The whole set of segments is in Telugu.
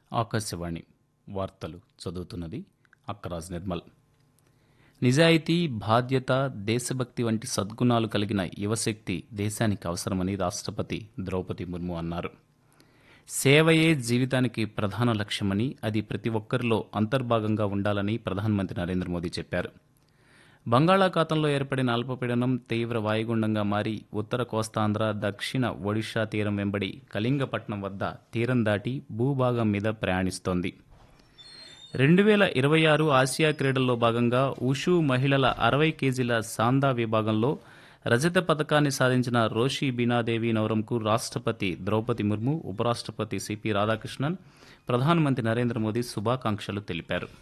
ఆకాశవాణి వార్తలు చదువుతున్నది అక్కరాజ్ నిర్మల్ నిజాయితీ బాధ్యత దేశభక్తి వంటి సద్గుణాలు కలిగిన యువశక్తి దేశానికి అవసరమని రాష్ట్రపతి ద్రౌపది ముర్ము అన్నారు సేవయే జీవితానికి ప్రధాన లక్ష్యమని అది ప్రతి ఒక్కరిలో అంతర్భాగంగా ఉండాలని ప్రధానమంత్రి నరేంద్ర మోదీ చెప్పారు బంగాళాఖాతంలో ఏర్పడిన అల్పపీడనం తీవ్ర వాయుగుండంగా మారి ఉత్తర కోస్తాంధ్ర దక్షిణ ఒడిషా తీరం వెంబడి కళింగపట్నం వద్ద తీరం దాటి భూభాగం మీద ప్రయాణిస్తోంది రెండు వేల ఇరవై ఆరు ఆసియా క్రీడల్లో భాగంగా ఉషు మహిళల అరవై కేజీల సాందా విభాగంలో రజత పథకాన్ని సాధించిన రోషి బీనాదేవి నవరంకు రాష్ట్రపతి ద్రౌపది ముర్ము ఉపరాష్ట్రపతి సిపి రాధాకృష్ణన్ ప్రధానమంత్రి నరేంద్ర మోదీ శుభాకాంక్షలు తెలిపారు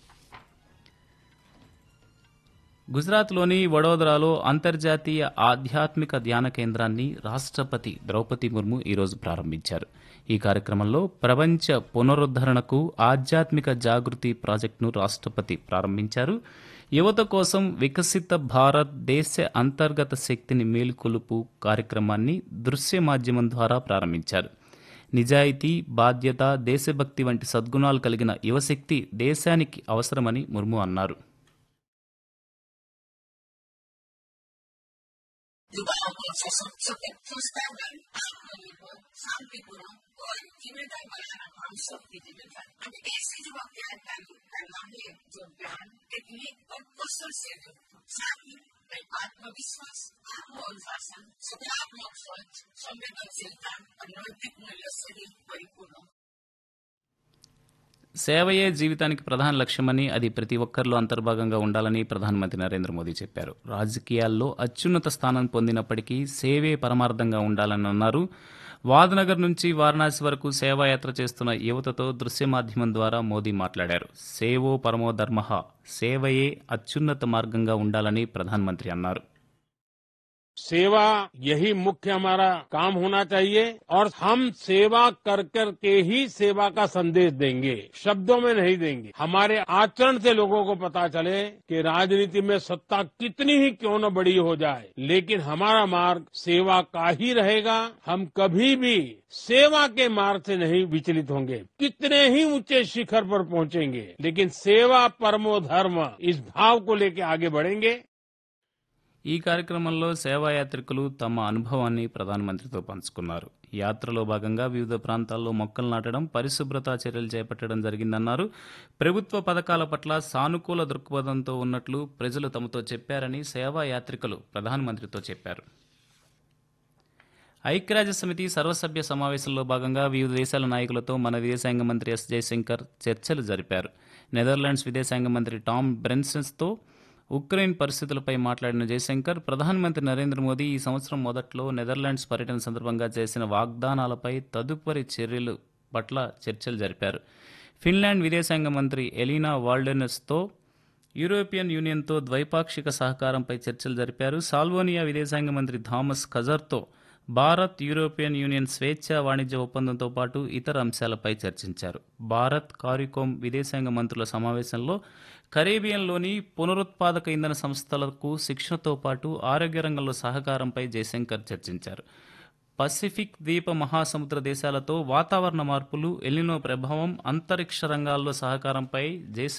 గుజరాత్లోని వడోదరాలో అంతర్జాతీయ ఆధ్యాత్మిక ధ్యాన కేంద్రాన్ని రాష్ట్రపతి ద్రౌపది ముర్ము ఈరోజు ప్రారంభించారు ఈ కార్యక్రమంలో ప్రపంచ పునరుద్ధరణకు ఆధ్యాత్మిక జాగృతి ప్రాజెక్టును రాష్ట్రపతి ప్రారంభించారు యువత కోసం వికసిత భారత్ దేశ అంతర్గత శక్తిని మేలుకొలుపు కార్యక్రమాన్ని దృశ్య మాధ్యమం ద్వారా ప్రారంభించారు నిజాయితీ బాధ్యత దేశభక్తి వంటి సద్గుణాలు కలిగిన యువశక్తి దేశానికి అవసరమని ముర్ము అన్నారు युवाओं को सशक्त पुरस्कार आत्मनिर्भर शांतिपूर्ण और जिम्मेदार बनाना हम सबकी जिम्मेदारी हमें ऐसे युवा ज्ञान करना है जो ज्ञान टेक्निक और कौशल से युक्त हो साथ ही में आत्मविश्वास आत्मअनुशासन सकारात्मक सोच संवेदनशीलता और नैतिक मूल्य से भी परिपूर्ण हो సేవయే జీవితానికి ప్రధాన లక్ష్యమని అది ప్రతి ఒక్కరిలో అంతర్భాగంగా ఉండాలని ప్రధానమంత్రి నరేంద్ర మోదీ చెప్పారు రాజకీయాల్లో అత్యున్నత స్థానం పొందినప్పటికీ సేవే పరమార్థంగా ఉండాలని అన్నారు వాద్నగర్ నుంచి వారణాసి వరకు సేవాయాత్ర చేస్తున్న యువతతో దృశ్య మాధ్యమం ద్వారా మోదీ మాట్లాడారు సేవో పరమో ధర్మ సేవయే అత్యున్నత మార్గంగా ఉండాలని ప్రధానమంత్రి అన్నారు सेवा यही मुख्य हमारा काम होना चाहिए और हम सेवा कर कर के ही सेवा का संदेश देंगे शब्दों में नहीं देंगे हमारे आचरण से लोगों को पता चले कि राजनीति में सत्ता कितनी ही क्यों न बड़ी हो जाए लेकिन हमारा मार्ग सेवा का ही रहेगा हम कभी भी सेवा के मार्ग से नहीं विचलित होंगे कितने ही ऊंचे शिखर पर पहुंचेंगे लेकिन सेवा परमो धर्म इस भाव को लेकर आगे बढ़ेंगे ఈ కార్యక్రమంలో సేవాయాత్రికులు తమ అనుభవాన్ని ప్రధానమంత్రితో పంచుకున్నారు యాత్రలో భాగంగా వివిధ ప్రాంతాల్లో మొక్కలు నాటడం పరిశుభ్రత చర్యలు చేపట్టడం జరిగిందన్నారు ప్రభుత్వ పథకాల పట్ల సానుకూల దృక్పథంతో ఉన్నట్లు ప్రజలు తమతో చెప్పారని సేవాయాత్రికులు ప్రధానమంత్రితో చెప్పారు ఐక్యరాజ్య సమితి సర్వసభ్య సమావేశంలో భాగంగా వివిధ దేశాల నాయకులతో మన విదేశాంగ మంత్రి ఎస్ జయశంకర్ చర్చలు జరిపారు నెదర్లాండ్స్ విదేశాంగ మంత్రి టామ్ బ్రెన్సన్స్తో ఉక్రెయిన్ పరిస్థితులపై మాట్లాడిన జయశంకర్ ప్రధానమంత్రి నరేంద్ర మోదీ ఈ సంవత్సరం మొదట్లో నెదర్లాండ్స్ పర్యటన సందర్భంగా చేసిన వాగ్దానాలపై తదుపరి చర్యలు పట్ల చర్చలు జరిపారు ఫిన్లాండ్ విదేశాంగ మంత్రి ఎలీనా వాల్డెనస్తో యూరోపియన్ యూనియన్తో ద్వైపాక్షిక సహకారంపై చర్చలు జరిపారు సాల్వోనియా విదేశాంగ మంత్రి థామస్ ఖజర్తో భారత్ యూరోపియన్ యూనియన్ స్వేచ్ఛా వాణిజ్య ఒప్పందంతో పాటు ఇతర అంశాలపై చర్చించారు భారత్ కారికోమ్ విదేశాంగ మంత్రుల సమావేశంలో కరేబియన్లోని పునరుత్పాదక ఇంధన సంస్థలకు శిక్షణతో పాటు ఆరోగ్య రంగంలో సహకారంపై జయశంకర్ చర్చించారు పసిఫిక్ ద్వీప మహాసముద్ర దేశాలతో వాతావరణ మార్పులు ఎల్లినో ప్రభావం అంతరిక్ష రంగాల్లో సహకారంపై జయశంకర్